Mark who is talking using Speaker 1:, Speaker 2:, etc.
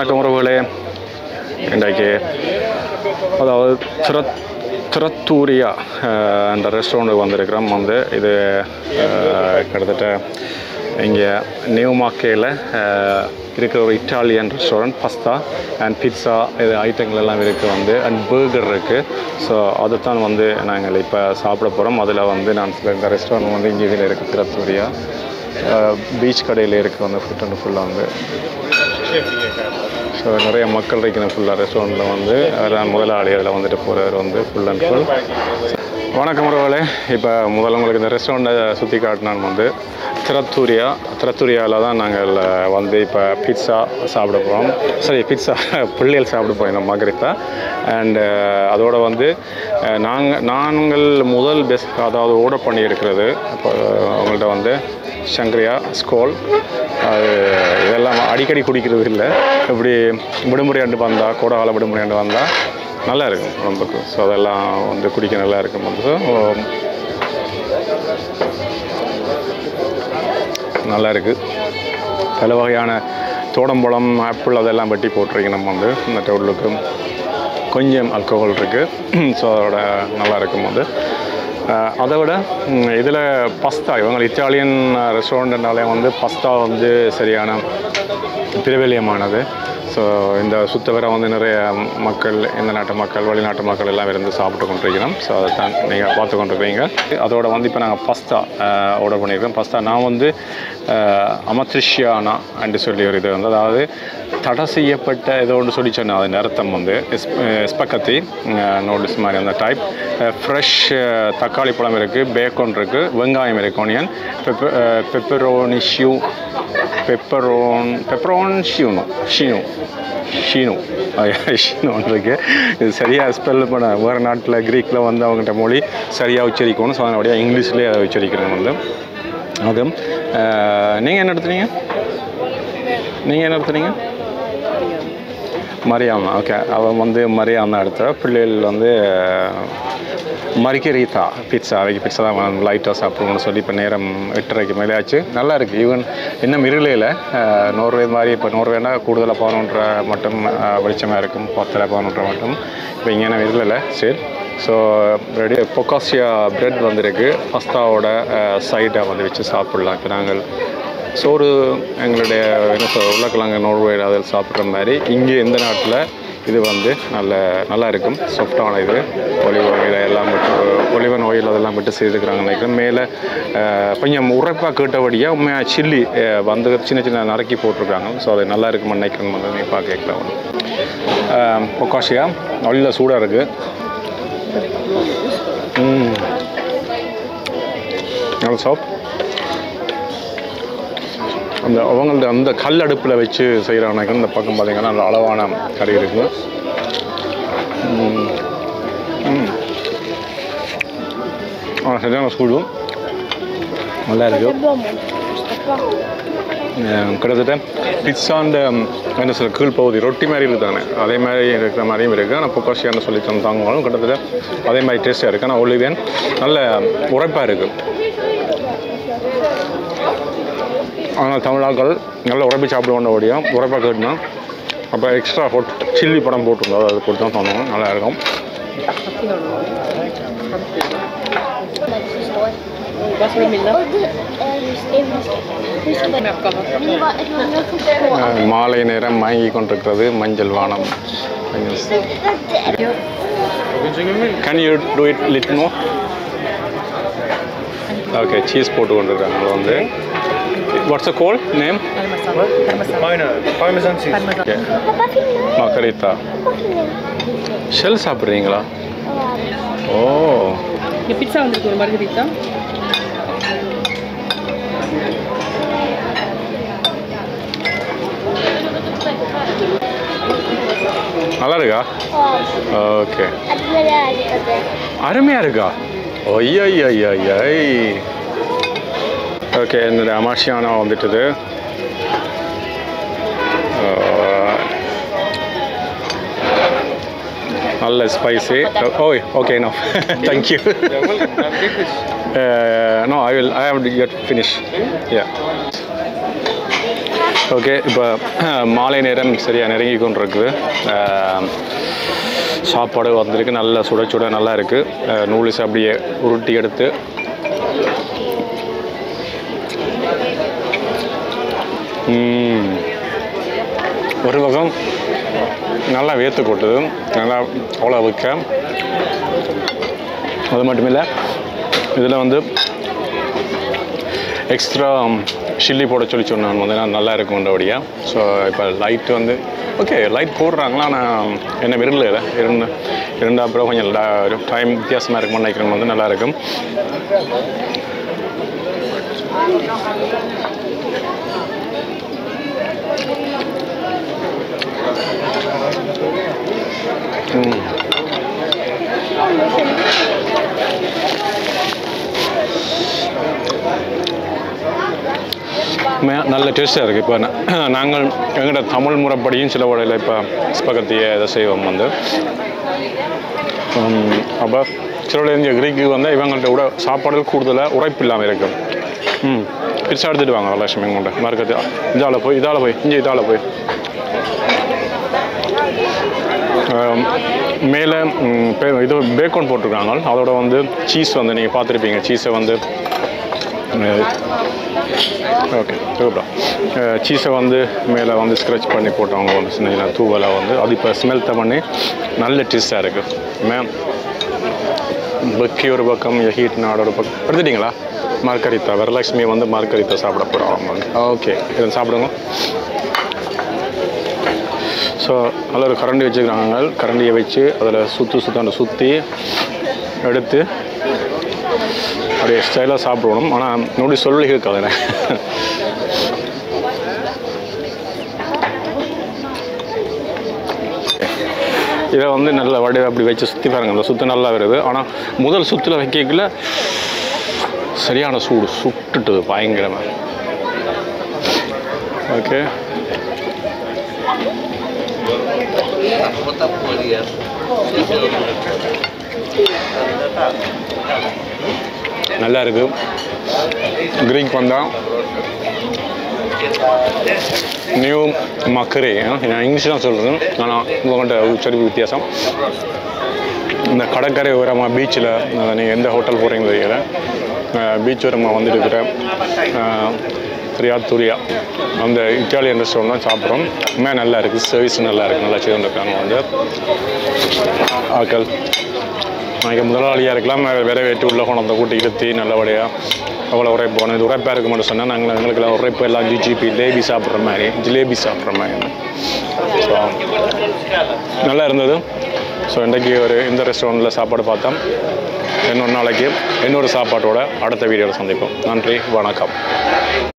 Speaker 1: வணக்கம் உறவுகளே இன்றைக்கு அதாவது திரத் திரத்தூரியா அஹ், அந்த ரெஸ்டாரண்ட்டுக்கு வந்திருக்கிறோம் வந்து இது அஹ், கிட்டத்தட்ட இங்கே நியூ மார்க்கேயில் இருக்கிற ஒரு Italian restaurant pasta and pizza இது ஐட்டங்கள் எல்லாம் இருக்குது வந்து அண்ட் பர்கர் இருக்குது ஸோ அதுதான் வந்து நாங்கள் இப்போ சாப்பிட போகிறோம் அதில் வந்து நான் சில இந்த ரெஸ்டாரண்ட் வந்து இங்கே இதில் இருக்குது திரத்தூரியா பீச் கடையில் இருக்குது வந்து ஃபுட் அண்ட் ஃபுல்லாக வந்து ஸோ நிறைய மக்கள் இருக்கணும் ஃபுல்லாக ரெஸ்டாரண்ட்டில் வந்து அதான் முதலாளி அதில் வந்துட்டு போகிறவர் வந்து ஃபுல் அண்ட் ஃபுல் வணக்கம் உறவுகளே இப்போ முதல்ல உங்களுக்கு இந்த ரெஸ்டாரண்ட்டை சுற்றி காட்டினான் வந்து திரத்தூரியா திரத்தூரியாவில் தான் நாங்கள் வந்து இப்போ பிட்ஸா சாப்பிட போகிறோம் சரி பிட்ஸா பிள்ளைகள் சாப்பிட போயிருந்தோம் மகரித்தா அண்டு அதோட வந்து நாங்கள் நாங்கள் முதல் பெஸ்ட் அதாவது ஓர்டர் பண்ணியிருக்கிறது இப்போ அவங்கள்ட்ட வந்து சங்கரியா ஸ்கோல் அது இதெல்லாம் அடிக்கடி குடிக்கிறது இல்லை இப்படி விடுமுறையாண்டு வந்தால் கோடைகால விடுமுறையாண்டு வந்தால் நல்லா இருக்கும் உடம்புக்கு ஸோ அதெல்லாம் வந்து குடிக்க நல்லா இருக்கும் வந்து ஸோ நல்லா இருக்குது பல வகையான தோடம்பழம் ஆப்பிள் அதெல்லாம் வெட்டி போட்டிருக்கு நம்ம வந்து இந்த டவுலுக்கு கொஞ்சம் அல்கோஹால் இருக்குது ஸோ அதோட நல்லா இருக்கும் வந்து அஹ், அதை விட இதில் பஸ்தா இவங்க இத்தாலியன் ரெஸ்டாரண்ட்னாலே வந்து பஸ்தா வந்து சரியான பிரபல்யமானது ஸோ இந்த சுத்தவரை வந்து நிறைய மக்கள் இந்த நாட்டு மக்கள் வெளிநாட்டு மக்கள் எல்லாம் இருந்து சாப்பிட்டு கொண்டிருக்கிறோம் ஸோ அதை தான் நீங்கள் பார்த்து கொண்டிருப்பீங்க அதோட வந்து இப்போ நாங்கள் பஸ்தா ஆர்டர் பண்ணியிருக்கோம் பஸ்தா நான் வந்து அமத்ரிஷியானா என்று சொல்லி ஒரு இது வந்து அதாவது தடை செய்யப்பட்ட ஏதோ ஒன்று சொல்லி சொன்னேன் அது அர்த்தம் வந்து ஸ்பக்கத்தி நோட்டீஸ் மாதிரி அந்த டைப் ஃப்ரெஷ் தக்காளி பழம் இருக்குது பேக்கோன் இருக்குது வெங்காயம் இருக்குது ஆனியன் பெப்ப பெப்பரோனிஷ்யூ பெப்பரோன் பெப்பரோன் ஷியூனோ ஷினு ஷீனு ஷீனோன்னு இருக்கு இது சரியாக ஸ்பெல் பண்ண வேறு நாட்டில் க்ரீக்கில் வந்து அவங்ககிட்ட மொழி சரியாக உச்சரிக்கணும் ஸோ அதனுடைய இங்கிலீஷ்லேயே அதை உச்சரிக்கணும் வந்து அதுவும் நீங்கள் என்ன எடுத்துனீங்க நீங்கள் என்ன எடுத்துனீங்க மரியாமா ஓகே அவன் வந்து மரியாமா எடுத்த பிள்ளைகள் வந்து மரிக்கரீதா பிட்ஸா அவைக்கு பிட்ஸா தான் லைட்டாக சாப்பிடுவோம்னு சொல்லி இப்போ நேரம் எட்டரைக்கு மேலே ஆச்சு நல்லா இருக்குது ஈவன் இன்னும் இருளையில் நோர்வே மாதிரி இப்போ நோர்வேனா கூடுதலாக பதினொன்ற மட்டும் அஹ், வெளிச்சமாக இருக்கும் பத்தில் பதினொன்றரை மட்டும் இப்போ இங்கே இருளலை சரி ஸோ ரெடி பொக்காசியா பிரெட் வந்திருக்கு பஸ்தாவோட சைடை வந்து வச்சு சாப்பிட்லாம் இப்போ நாங்கள் சோறு எங்களுடைய என்ன சொல் உருளைக்கிழங்கு நோர்வே அதில் சாப்பிட்ற மாதிரி இங்கே இந்த நாட்டில் இது வந்து நல்ல நல்லா இருக்கும் சாஃப்டான இது ஒலிவ் ஆயில் எல்லாம் விட்டு ஒலிவன் ஆயில் அதெல்லாம் விட்டு செய்திருக்கிறாங்க நினைக்கிறேன் மேலே அஹ், கொஞ்சம் உரைப்பாக கேட்டபடியாக உண்மையாக சில்லி அஹ், வந்து சின்ன சின்ன நறுக்கி போட்டிருக்காங்க ஸோ அது நல்லா இருக்கும்னு நினைக்கிறேன் வந்து நீ பார்க்க கேட்கலாம் பொக்காஷியா நல்ல சூடாக இருக்குது ம் நல்ல சாஃப்ட் அந்த அவங்கள்ட்ட அந்த கல் அடுப்பில் வச்சு செய்கிறாங்க இந்த பக்கம் பார்த்தீங்கன்னா நல்ல அளவான கறி இருக்குது ம். ம். ஆ சரியான சூடு நல்லா இருக்கு அஹ் கிட்டத்தட்ட பிட்ஸாண்ட என்ன சொல்ல கீழ் பகுதி ரொட்டி மாதிரி இருக்குது தானே அதே மாதிரி இருக்கிற மாதிரியும் இருக்குது ஆனால் பொக்காசியான்னு சொல்லி தந்தாங்களும் கிட்டத்தட்ட அதே மாதிரி டேஸ்ட்டாக இருக்குது ஆனால் ஒலிவியன் நல்ல உரைப்பாக இருக்குது ஆனால் தமிழாக்கள் நல்லா உரைப்பி சாப்பிடுவோம் ஓடியும் உரைப்பாக கேட்டுனா அப்போ எக்ஸ்ட்ரா ஹோட் சில்லி படம் போட்டிருந்தோம் அது போட்டு தான் சொன்னோம் நல்லா இருக்கும்
Speaker 2: Vad ska du Milla?
Speaker 1: அஹ் மாலை நேரம் மயங்கி கொண்டிருக்கிறது மஞ்சள் வானம் can you do it little more okay cheese போட்டு கொண்டிருக்காங்க வந்து what's a call name
Speaker 3: Parmesan cheese.
Speaker 1: Okay மக்கரித்தா ஷெல் சாப்பிட்றீங்களா ஓ
Speaker 2: Är pizza வந்திருக்கு ஒரு margarita?
Speaker 1: நல்லா இருக்கா ஓகே அருமையாக இருக்கா ஒய்யய்யய்யை ஓகே என்னுடைய அமாஷியானா வந்துட்டுது அஹ், நல்ல ஸ்பைசி ஓய் okay no thank you no I will I have yet finish yeah okay இப்போ மாலை நேரம் சரியாக நெருங்கி கொண்டு இருக்குது அஹ், சாப்பாடு வந்திருக்கு நல்லா சுட சுட நல்லா இருக்குது நூடுல்ஸ் அப்படியே உருட்டி எடுத்து ம். ஒரு பக்கம் நல்லா வேர்த்து கொட்டுது நல்லா அவ்வளோ வைக்க அது மட்டும் இல்லை இதில் வந்து எக்ஸ்ட்ரா சில்லி போட சொல்லி சொன்னான் வந்து நான் நல்லா இருக்கும்ன்றபடியா ஸோ இப்போ லைட் வந்து ஓகே லைட் போடுறாங்களா ஆனால் என்ன விரும்பல இல்லை இருந்து இருந்தால் அப்புறம் கொஞ்சம் டைம் வித்தியாசமாக இருக்கும்னு நினைக்கிறவங்க வந்து நல்லா இருக்கும் ம் மே- நல்ல டேஸ்ட்டாக இருக்குது இப்போ நா- நாங்கள் எங்களோட தமிழ் முறைப்படியும் சில வடையில் இப்போ ஸ்பகத்தியை இதை செய்வோம் வந்து அப்போ சில வடையில் இந்த கிரீக்கு வந்து இவங்கள்ட்ட கூட சாப்பாடுகள் கூடுதலாக உரைப்பு இல்லாமல் இருக்கும் ம் பிரிச்சா எடுத்துட்டு வாங்க லட்சுமி கொண்டு மறுக்கத்து இதால் போய் இதால் போய் இங்கே இதால் போய் ஆம், மேலே ம், பே- இது பேக்கோன் போட்டிருக்காங்க அதோட வந்து சீஸ் வந்து நீங்கள் பார்த்துருப்பீங்க சீஸை வந்து ஓகே சூப்பர் சீஸை வந்து மேலே வந்து ஸ்க்ரட்ச் பண்ணி போட்டவங்க வந்து சின்ன சின்ன தூவலாக வந்து அது இப்போ ஸ்மெல் பண்ணி நல்ல டேஸ்ட்டாக இருக்குது மேம் பக்கி ஒரு பக்கம் ஹீட் நாடு ஒரு பக்கம் எடுத்துட்டிங்களா மார்கரித்தா வரலட்சுமி வந்து மார்கரித்தா சாப்பிட போகிறோம் ஓகே இதை சாப்பிடுங்க ஸோ அதில் ஒரு கரண்டி வச்சுக்கிறாங்க கரண்டியை வச்சு அதில் சுற்று சுத்தாண்டு சுற்றி எடுத்து அப்படியே ஸ்டைலாக சாப்பிடணும் ஆனால் நோடி சொல்லி இருக்காது எனக்கு இதை வந்து நல்ல வடிவ அப்படி வச்சு சுற்றி பாருங்க அந்த சுத்து நல்லா வருது ஆனால் முதல் சுற்றில் வைக்கல சரியான சூடு சுட்டுட்டுது பயங்கரமாக ஓகே நல்லா இருக்கு கிரீக் வந்தால் நியூ மக்கரே நான் இங்கிலீஷ் தான் சொல்கிறேன் ஆனால் உங்கள்கிட்ட உச்சரிப்பு வித்தியாசம் இந்த கடற்கரை ஓரமாக பீச்சில் நீங்கள் எந்த ஹோட்டல் போகிறீங்க தெரியல பீச் ஓரமாக வந்துட்டு இருக்கிற ஃப்ரியா துரியா அந்த இட்டாலியன் ரெஸ்டாரண்ட் தான் சாப்பிட்றோம் உண்மையாக நல்லா இருக்குது சர்வீஸ் நல்லா இருக்குது நல்லா செய்து இருக்காங்க வந்து ஆக்கள் நாளைக்கு முதலாளியாக இருக்கலாம் வேற வெட்டி உள்ள கொண்டு கூட்டி இருத்தி நல்லபடியாக அவ்வளோ உரைப்பு போகணும் இது உரைப்பாக இருக்க மட்டும் சொன்னால் நாங்கள் எங்களுக்கெல்லாம் உரைப்பு எல்லாம் ஜிஜிபி லேபி சாப்பிட்ற மாதிரி ஜிலேபி சாப்பிட்ற மாதிரி ஸோ நல்லா இருந்தது ஸோ இன்றைக்கு ஒரு இந்த ரெஸ்டாரண்ட்டில் சாப்பாடு பார்த்தோம் இன்னொரு நாளைக்கு இன்னொரு சாப்பாட்டோட அடுத்த வீடியோவில் சந்திப்போம் நன்றி வணக்கம்